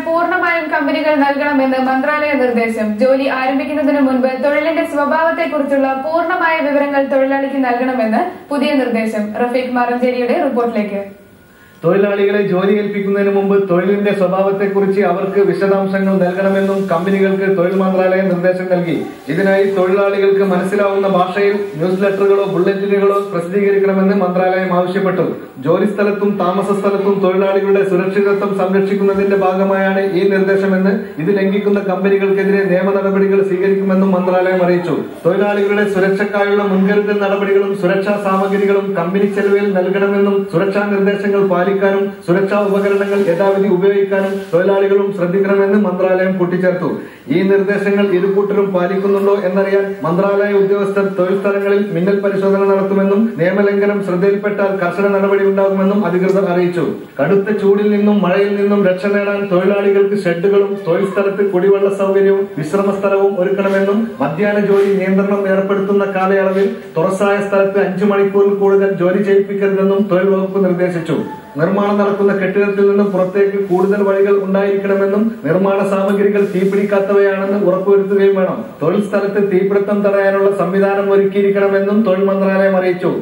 പൂർണ്ണമായും കമ്പനികൾ നൽകണമെന്ന് മന്ത്രാലയ നിർദ്ദേശം ജോലി ആരംഭിക്കുന്നതിന് മുൻപ് തൊഴിലിന്റെ സ്വഭാവത്തെക്കുറിച്ചുള്ള പൂർണ്ണമായ വിവരങ്ങൾ തൊഴിലാളിക്ക് നൽകണമെന്ന് പുതിയ നിർദ്ദേശം റഫീഖ് മറഞ്ചേരിയുടെ റിപ്പോർട്ടിലേക്ക് തൊഴിലാളികളെ ജോലി ഏൽപ്പിക്കുന്നതിന് മുമ്പ് തൊഴിലിന്റെ സ്വഭാവത്തെക്കുറിച്ച് അവർക്ക് വിശദാംശങ്ങൾ നൽകണമെന്നും കമ്പനികൾക്ക് തൊഴിൽ മന്ത്രാലയം നിർദ്ദേശം നൽകി ഇതിനായി തൊഴിലാളികൾക്ക് മനസ്സിലാവുന്ന ഭാഷയിൽ ന്യൂസ് ലെറ്ററുകളോ ബുള്ളറ്റിനുകളോ പ്രസിദ്ധീകരിക്കണമെന്ന് മന്ത്രാലയം ആവശ്യപ്പെട്ടു ജോലിസ്ഥലത്തും താമസ സ്ഥലത്തും തൊഴിലാളികളുടെ സുരക്ഷിതത്വം സംരക്ഷിക്കുന്നതിന്റെ ഭാഗമായാണ് ഈ നിർദ്ദേശമെന്ന് ഇത് ലംഘിക്കുന്ന കമ്പനികൾക്കെതിരെ നിയമ നടപടികൾ സ്വീകരിക്കുമെന്നും മന്ത്രാലയം അറിയിച്ചു തൊഴിലാളികളുടെ സുരക്ഷയ്ക്കായുള്ള മുൻകരുതൽ നടപടികളും സുരക്ഷാ സാമഗ്രികളും കമ്പനി ചെലവിൽ നൽകണമെന്നും സുരക്ഷാ നിർദ്ദേശങ്ങൾ പാലിക്കാനും സുരക്ഷാ ഉപകരണങ്ങൾ യഥാവിധി ഉപയോഗിക്കാനും തൊഴിലാളികളും ശ്രദ്ധിക്കണമെന്ന് മന്ത്രാലയം കൂട്ടിച്ചേർത്തു ഈ നിർദ്ദേശങ്ങൾ ഇരുകൂട്ടരും പാലിക്കുന്നുണ്ടോ എന്നറിയാൻ മന്ത്രാലയ ഉദ്യോഗസ്ഥർ തൊഴിൽ സ്ഥലങ്ങളിൽ മിന്നൽ പരിശോധന നടത്തുമെന്നും നിയമലംഘനം ശ്രദ്ധയിൽപ്പെട്ടാൽ കർശന നടപടി ഉണ്ടാകുമെന്നും അധികൃതർ അറിയിച്ചു കടുത്ത ചൂടിൽ നിന്നും മഴയിൽ നിന്നും രക്ഷ നേടാൻ തൊഴിലാളികൾക്ക് ഷെഡുകളും തൊഴിൽ സ്ഥലത്ത് കുടിവെള്ള സൗകര്യവും വിശ്രമ സ്ഥലവും ഒരുക്കണമെന്നും മധ്യാഹ്ന ജോലി നിയന്ത്രണം ഏർപ്പെടുത്തുന്ന കാലയളവിൽ തുറസായ സ്ഥലത്ത് അഞ്ചു മണിക്കൂറിൽ കൂടുതൽ ജോലി ചെയ്യിപ്പിക്കരുതെന്നും തൊഴിൽ വകുപ്പ് നിർദ്ദേശിച്ചു നിർമ്മാണം നടക്കുന്ന കെട്ടിടത്തിൽ നിന്നും പുറത്തേക്ക് കൂടുതൽ വഴികൾ ഉണ്ടായിരിക്കണമെന്നും നിർമ്മാണ സാമഗ്രികൾ തീപിടിക്കാത്തവയാണെന്ന് ഉറപ്പുവരുത്തുകയും വേണം തൊഴിൽ സ്ഥലത്ത് തീപിടുത്തം തടയാനുള്ള സംവിധാനം ഒരുക്കിയിരിക്കണമെന്നും തൊഴിൽ മന്ത്രാലയം അറിയിച്ചു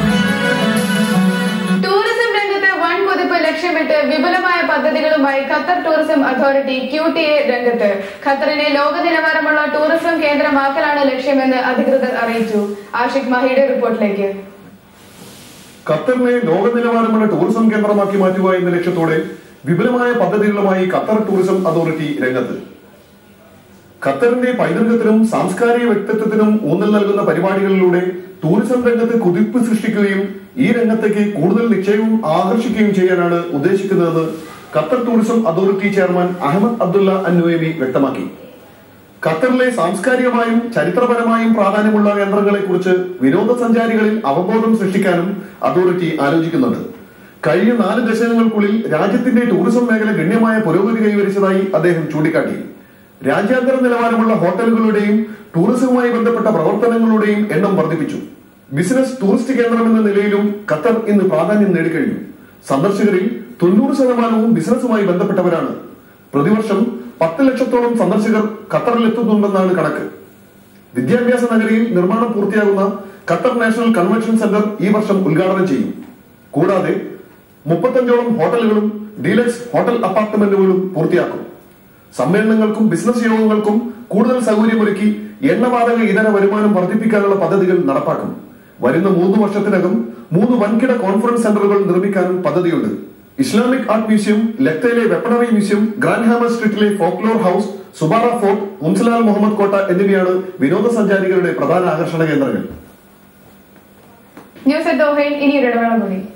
ടൂറിസം രംഗത്ത് വൻ കുതിപ്പ് ലക്ഷ്യമിട്ട് വിപുലമായ പദ്ധതികളുമായി Qatar tourism authority Q T A രംഗത്ത് ഖത്തറിനെ ലോക നിലവാരമുള്ള ടൂറിസം കേന്ദ്രമാക്കലാണ് ലക്ഷ്യമെന്ന് അധികൃതർ അറിയിച്ചു ആഷിഖ് മാഹിയുടെ റിപ്പോർട്ടിലേക്ക് ഖത്തറിനെ ലോക നിലവാരമുള്ള ടൂറിസം കേന്ദ്രമാക്കി മാറ്റുക എന്ന ലക്ഷ്യത്തോടെ വിപുലമായ പദ്ധതികളുമായി ഖത്തർ ടൂറിസം അതോറിറ്റി രംഗത്ത് ഖത്തറിന്റെ പൈതൃകത്തിനും സാംസ്കാരിക വ്യക്തിത്വത്തിനും ഊന്നൽ നൽകുന്ന പരിപാടികളിലൂടെ ടൂറിസം രംഗത്ത് കുതിപ്പ് സൃഷ്ടിക്കുകയും ഈ രംഗത്തേക്ക് കൂടുതൽ നിക്ഷേപം ആകർഷിക്കുകയും ചെയ്യാനാണ് ഉദ്ദേശിക്കുന്നതെന്ന് Qatar tourism authority chairman Ahmed Abdulla Al Nuaimi വ്യക്തമാക്കി ഖത്തറിലെ സാംസ്കാരികമായും ചരിത്രപരമായും പ്രാധാന്യമുള്ള കേന്ദ്രങ്ങളെ കുറിച്ച് വിനോദസഞ്ചാരികളിൽ അവബോധം സൃഷ്ടിക്കാനും അതോറിറ്റി ആലോചിക്കുന്നുണ്ട് കഴിഞ്ഞ നാല് ദശകങ്ങൾക്കുള്ളിൽ രാജ്യത്തിന്റെ ടൂറിസം മേഖല ഗണ്യമായ പുരോഗതി കൈവരിച്ചതായി അദ്ദേഹം ചൂണ്ടിക്കാട്ടി രാജ്യാന്തര നിലവാരമുള്ള ഹോട്ടലുകളുടെയും ടൂറിസവുമായി ബന്ധപ്പെട്ട പ്രവർത്തനങ്ങളുടെയും എണ്ണം വർദ്ധിപ്പിച്ചു ബിസിനസ് ടൂറിസ്റ്റ് കേന്ദ്രം എന്ന നിലയിലും ഖത്തർ ഇന്ന് പ്രാധാന്യം നേടിക്കഴിഞ്ഞു സന്ദർശകരിൽ തൊണ്ണൂറ് ശതമാനവും ബിസിനസ്സുമായി ബന്ധപ്പെട്ടവരാണ് പ്രതിവർഷം പത്ത് ലക്ഷത്തോളം സന്ദർശകർ ഖത്തറിൽ എത്തുന്നുണ്ടെന്നാണ് കണക്ക് വിദ്യാഭ്യാസ നഗരിയിൽ നിർമ്മാണം പൂർത്തിയാകുന്ന ഖത്തർ നാഷണൽ കൺവെൻഷൻ സെന്റർ ഈ വർഷം ഉദ്ഘാടനം ചെയ്യും കൂടാതെ മുപ്പത്തഞ്ചോളം ഹോട്ടലുകളും ഡീലക്സ് ഹോട്ടൽ അപ്പാർട്ട്മെന്റുകളും പൂർത്തിയാക്കും സമ്മേളനങ്ങൾക്കും ബിസിനസ് യോഗങ്ങൾക്കും കൂടുതൽ സൗകര്യമൊരുക്കി എണ്ണവാതക ഇതര വരുമാനം വർദ്ധിപ്പിക്കാനുള്ള പദ്ധതികൾ നടപ്പാക്കും വരുന്ന മൂന്ന് വർഷത്തിനകം മൂന്ന് വൻകിട കോൺഫറൻസ് സെന്ററുകൾ നിർമ്മിക്കാനും പദ്ധതിയുണ്ട് ഇസ്ലാമിക് ആർട്ട് മ്യൂസിയം ലക്തയിലെ വെപ്പണറി മ്യൂസിയം ഗ്രാൻഡ് ഹാമർ സ്ട്രീറ്റിലെ ഫോക്ലോർ ഹൌസ് സുബാറ ഫോർട്ട് മുംസലാൽ മുഹമ്മദ് കോട്ട എന്നിവയാണ് വിനോദസഞ്ചാരികളുടെ പ്രധാന ആകർഷണ കേന്ദ്രങ്ങൾ ന്യൂസ് അറ്റ് ദോഹയിൽ ഇനി ഒരു ഇടവേള കൂടി